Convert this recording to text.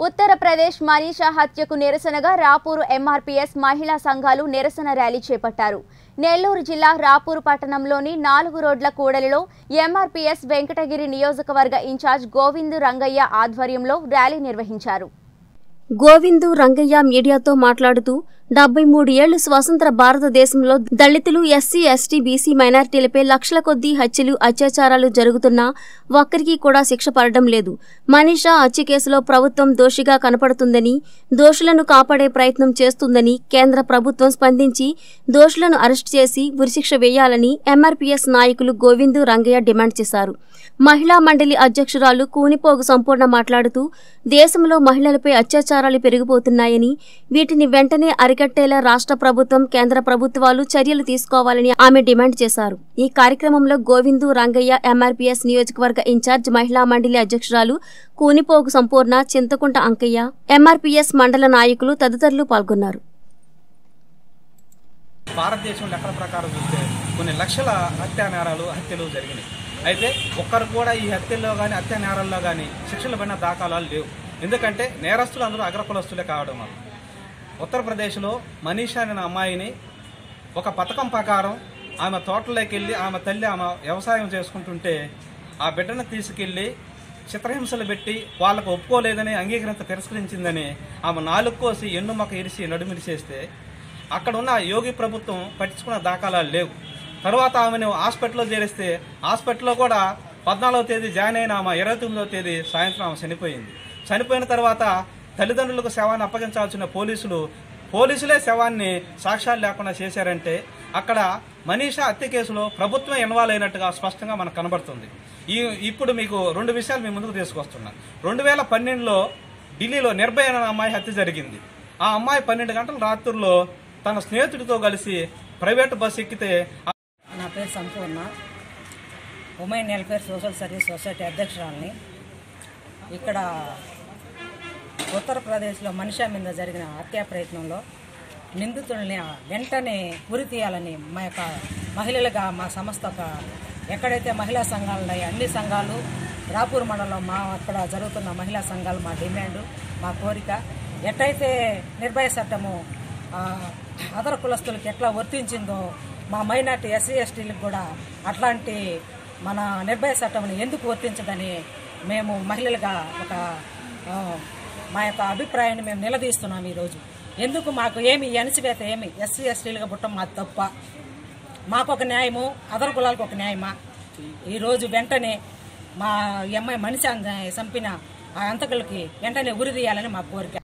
ఉత్తరప్రదేశ్ మనీషా హత్యకు నిరసనగా రాపూరు ఎంఆర్పీఎస్ మహిళా సంఘాలు నిరసన ర్యాలీ చేపట్టారు నెల్లూరు జిల్లా రాపూరు పట్టణంలోని నాలుగు రోడ్ల కూడలిలో ఎంఆర్పీఎస్ వెంకటగిరి నియోజకవర్గ ఇన్ఛార్జ్ గోవిందు రంగయ్య ఆధ్వర్యంలో ర్యాలీ నిర్వహించారు గోవిందు రంగయ్య మీడియాతో మాట్లాడుతూ డెబ్బై మూడు ఏళ్లు స్వతంత్ర భారతదేశంలో దళితులు ఎస్సీ ఎస్టీ బీసీ మైనారిటీలపై లక్షల కొద్దీ హత్యలు అత్యాచారాలు జరుగుతున్నా ఒక్కరికి కూడా శిక్ష పడడం లేదు మనీషా హత్య కేసులో ప్రభుత్వం దోషిగా కనపడుతుందని దోషులను కాపాడే ప్రయత్నం చేస్తుందని కేంద్ర ప్రభుత్వం స్పందించి దోషులను అరెస్ట్ చేసి ఉరిశిక్ష వేయాలని ఎంఆర్పీఎస్ నాయకులు గోవిందు రంగయ్య డిమాండ్ చేశారు మహిళా మండలి అధ్యక్షురాలు కూనిపోగు సంపూర్ణ మాట్లాడుతూ దేశంలో మహిళలపై అత్యాచారాలు పెరిగిపోతున్నాయని వీటిని వెంటనే అరికట్టేలా రాష్ట్ర ప్రభుత్వం కేంద్ర ప్రభుత్వాలు చర్యలు తీసుకోవాలని ఆమె డిమాండ్ చేశారు ఈ కార్యక్రమంలో గోవిందు రంగయ్య ఎంఆర్పీఎస్ నియోజకవర్గ ఇన్ఛార్జ్ మహిళా మండలి అధ్యక్షురాలు కూనిపోగు సంపూర్ణ చింతకుంట అంకయ్య ఎంఆర్పీఎస్ మండల నాయకులు తదితరులు పాల్గొన్నారు భారతదేశం లెక్కల ప్రకారం చూస్తే కొన్ని లక్షల హత్యా నేరాలు హత్యలు జరిగినాయి అయితే ఒక్కరు కూడా ఈ హత్యల్లో కానీ హత్యా నేరాల్లో కానీ శిక్షలు పడిన దాఖలాలు లేవు ఎందుకంటే నేరస్తులు అందరూ అగ్రకులస్తులే కావడం వల్ల ఉత్తరప్రదేశ్లో మనీషా అనే అమ్మాయిని ఒక పథకం ప్రకారం ఆమె తోటలోకి వెళ్ళి ఆమె తల్లి ఆమె వ్యవసాయం చేసుకుంటుంటే ఆ బిడ్డను తీసుకెళ్ళి చిత్రహింసలు పెట్టి వాళ్ళకు ఒప్పుకోలేదని అంగీకరించ తిరస్కరించిందని ఆమె నాలుగు కోసి ఎన్ను మొక్క ఇరిసి నడుమిరిసేస్తే అక్కడ ఉన్న యోగి ప్రభుత్వం పట్టించుకున్న దాఖలాలు లేవు తర్వాత ఆమెను హాస్పిటల్లో చేరిస్తే హాస్పిటల్లో కూడా పద్నాలుగో తేదీ జాయిన్ అయిన ఆమె ఇరవై తొమ్మిదవ తేదీ సాయంత్రం ఆమె చనిపోయింది చనిపోయిన తర్వాత తల్లిదండ్రులకు శవాన్ని అప్పగించాల్సిన పోలీసులు పోలీసులే శవాన్ని సాక్ష్యాలు లేకుండా చేశారంటే అక్కడ మనీషా హత్య కేసులో ప్రభుత్వం ఇన్వాల్వ్ అయినట్టుగా స్పష్టంగా మనకు కనబడుతుంది ఈ ఇప్పుడు మీకు రెండు విషయాలు మీ ముందుకు తీసుకొస్తున్నా రెండు వేల పన్నెండులో ఢిల్లీలో నిర్భయ అనే అమ్మాయి హత్య జరిగింది ఆ అమ్మాయి పన్నెండు గంటల రాత్రుల్లో తన స్నేహితుడితో కలిసి ప్రైవేట్ బస్ ఎక్కితే నా పేరు Sampoorna women welfare social service society అధ్యక్షురాలని ఇక్కడ ఉత్తరప్రదేశ్లో మనిషా మీద జరిగిన హత్యా ప్రయత్నంలో నిందితుల్ని వెంటనే ఉరి తీయాలని మా యొక్క మహిళలుగా మా సంస్థ ఒక ఎక్కడైతే మహిళా సంఘాలు ఉన్నాయో అన్ని సంఘాలు రాపూర్ మండలం మా అక్కడ జరుగుతున్న మహిళా సంఘాలు మా డిమాండ్ మా కోరిక ఎట్టయితే నిర్భయ చట్టము ఆ, అదర కులస్తులకి ఎట్లా వర్తించిందో మా మైనార్టీ ఎస్సీ ఎస్టీలకు కూడా అట్లాంటి మన నిర్భయ చట్టంని ఎందుకు వర్తించదని మేము మహిళలుగా ఒక ఆ, మా యొక్క అభిప్రాయాన్ని మేము నిలదీస్తున్నాం ఈరోజు ఎందుకు మాకు ఏమి ఈ అణచివేత ఏమి ఎస్సీ ఎస్టీలుగా పుట్టం మాది తప్ప మాకు ఒక న్యాయము అదర కులాలకు ఒక న్యాయమా ఈరోజు వెంటనే మా ఈ అమ్మాయి మనిషి చంపిన ఆ అంతకులకి వెంటనే ఉరి తీయాలని మా కోరిక